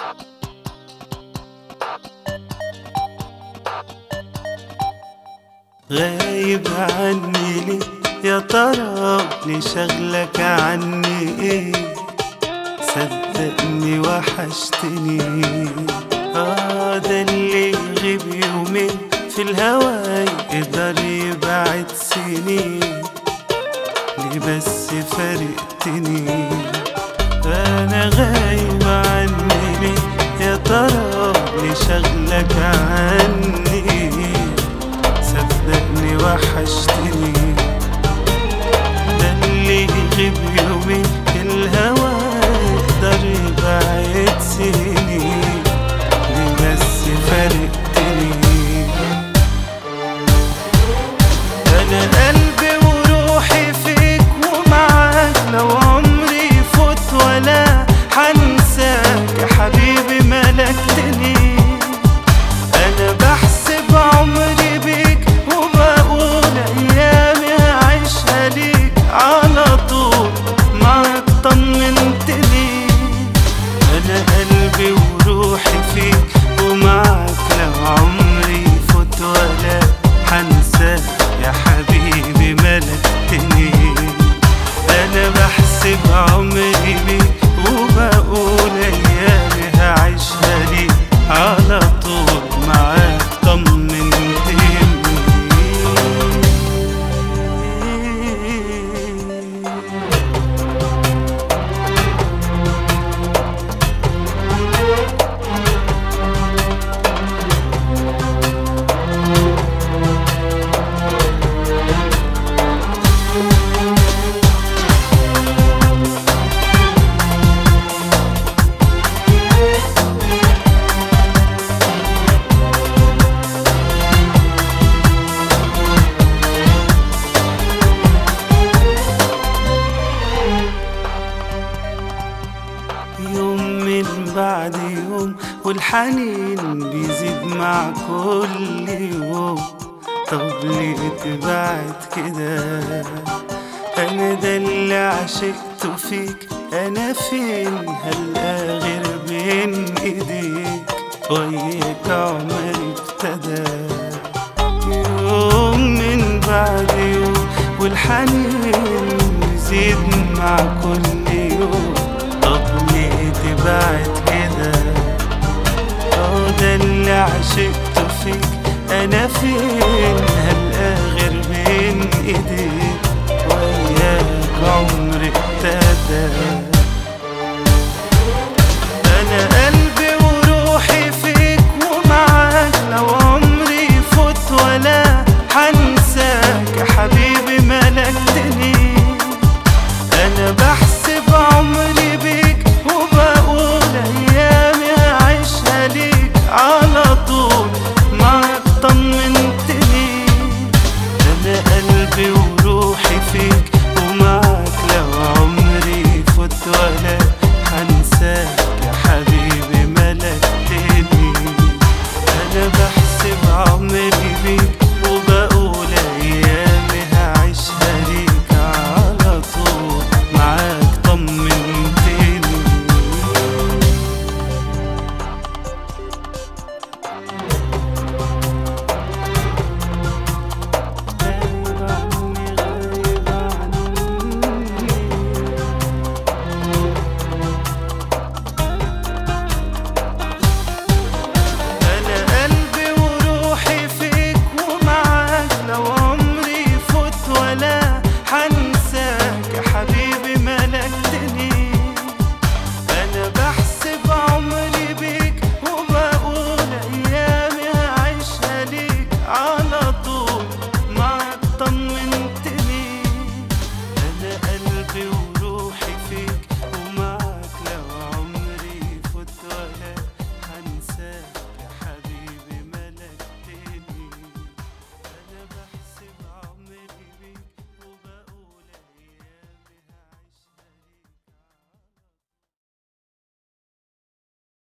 غايب عني ليه يا ترى ليه شغلك عني ايه صدقني وحشتني اه ده اللي يغيب يومين في الهوا يقدر يبعد سنين ليه بس فارقتني انا غايب عني ليه يا ترى ليه شغلك عني صدقني وحشتني ده اللي يغيب يومين الهوى يقدر يبعد سنين ليه بس فارقتني انا قلبي وروحي فيك ومعاك لو عمري يفوت ولا حنساك يا حبيبي ملكتني انا بحسب عمري بيك وبقول ايامي هعيشها ليك على طول معاك طمنتني انا قلبي وروحي فيك ومعاك لو عمري يفوت ولا حنساك يا حبيبي ملكتني انا بحسب عمري بيك وبقول ايامي هعيشها ليك على طول معاك طمنتني يوم من بعد يوم والحنين بيزيد مع كل يوم طب ليه تبعد كده انا ده اللي عشقته فيك انا فين هلقى غير بين ايديك وياك عمري ابتدى يوم من بعد يوم والحنين يزيد مع كل يوم طب ليه تبعد كده اه ده اللي عشقته فيك انا فين هلقى غير بين ايديك وياك عمري ابتدى انا قلبي وروحي فيك ومعاك لو عمري يفوت ولا حنساك يا حبيبي ملكتني انا بحسب عمري بيك وبقول ايامي هعيشها ليك على طول معاك طمنتني انا قلبي وروحي فيك ومعاك لو عمري يفوت ولا حنساك يا حبيبي ملكتني انا بحسب عمري بيك وبقول ايامي هعيشها ليك على طول معاك طمنتني غايب عني غايب عني انا قلبي وروحي فيك ومعاك لو عمري يفوت ولا حنساك يا حبيبي